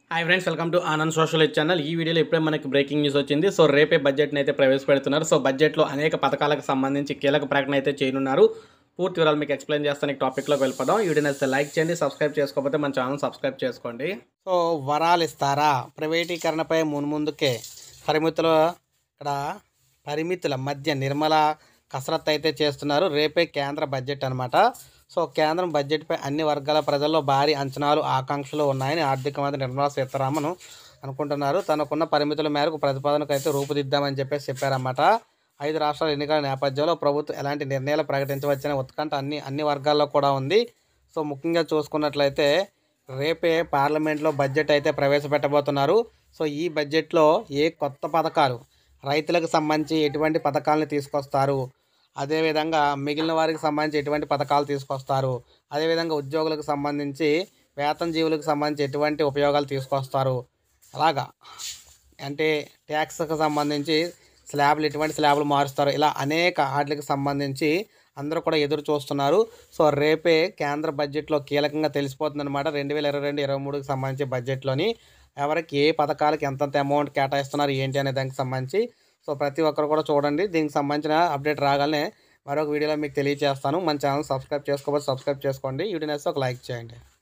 hi friends welcome to Anand social channel ఈ వీడియోలో ఇప్పుడే మనకి బ్రేకింగ్ న్యూస్ వచ్చింది సో రేపే బడ్జెట్ని అయితే ప్రవేశపెడుతున్నారు సో బడ్జెట్లో అనేక పథకాలకు సంబంధించి కీలక ప్రకటన అయితే చేయనున్నారు పూర్తి వివరాలు మీకు ఎక్స్ప్లెయిన్ చేస్తాను ఈ టాపిక్లోకి వెళ్ళిపోదాం ఈ వీడియో నచ్చితే లైక్ చేయండి సబ్స్క్రైబ్ చేసుకోకపోతే మన ఛానల్ సబ్స్క్రైబ్ చేసుకోండి సో వరాలు ఇస్తారా ప్రైవేటీకరణపై మున్ముందుకే పరిమితుల ఇక్కడ పరిమితుల మధ్య నిర్మల కసరత్తు అయితే చేస్తున్నారు రేపే కేంద్ర బడ్జెట్ అనమాట సో కేంద్రం బడ్జెట్పై అన్ని వర్గాల ప్రజల్లో భారీ అంచనాలు ఆకాంక్షలు ఉన్నాయని ఆర్థిక మంత్రి నిర్మలా సీతారామన్ అనుకుంటున్నారు తనకున్న పరిమితుల మేరకు ప్రతిపాదనకు అయితే రూపుదిద్దామని చెప్పేసి చెప్పారన్నమాట ఐదు రాష్ట్రాల ఎన్నికల నేపథ్యంలో ప్రభుత్వం ఎలాంటి నిర్ణయాలు ప్రకటించవచ్చనే ఉత్కంఠ అన్ని అన్ని వర్గాల్లో కూడా ఉంది సో ముఖ్యంగా చూసుకున్నట్లయితే రేపే పార్లమెంట్లో బడ్జెట్ అయితే ప్రవేశపెట్టబోతున్నారు సో ఈ బడ్జెట్లో ఏ కొత్త పథకాలు రైతులకు సంబంధించి ఎటువంటి పథకాలను తీసుకొస్తారు అదేవిధంగా మిగిలిన వారికి సంబంధించి ఎటువంటి పథకాలు తీసుకొస్తారు అదేవిధంగా ఉద్యోగులకు సంబంధించి వేతన జీవులకు సంబంధించి ఎటువంటి ఉపయోగాలు తీసుకొస్తారు అలాగా అంటే ట్యాక్స్కి సంబంధించి స్లాబ్లు ఎటువంటి స్లాబ్లు మారుస్తారు ఇలా అనేక వాటికి సంబంధించి అందరూ కూడా ఎదురు చూస్తున్నారు సో రేపే కేంద్ర బడ్జెట్లో కీలకంగా తెలిసిపోతుంది అనమాట రెండు వేల ఇరవై రెండు ఇరవై మూడుకి సంబంధించి బడ్జెట్లోని ఎవరికి ఏ పథకాలకి ఎంతంత అమౌంట్ కేటాయిస్తున్నారు ఏంటి అనే దానికి సంబంధించి సో ప్రతి ఒక్కరు కూడా చూడండి దీనికి సంబంధించిన అప్డేట్ రాగానే మరొక వీడియోలో మీకు తెలియజేస్తాను మన ఛానల్ సబ్స్క్రైబ్ చేసుకోకపోతే సబ్స్క్రైబ్ చేసుకోండి వీడియో నేస్తే ఒక లైక్ చేయండి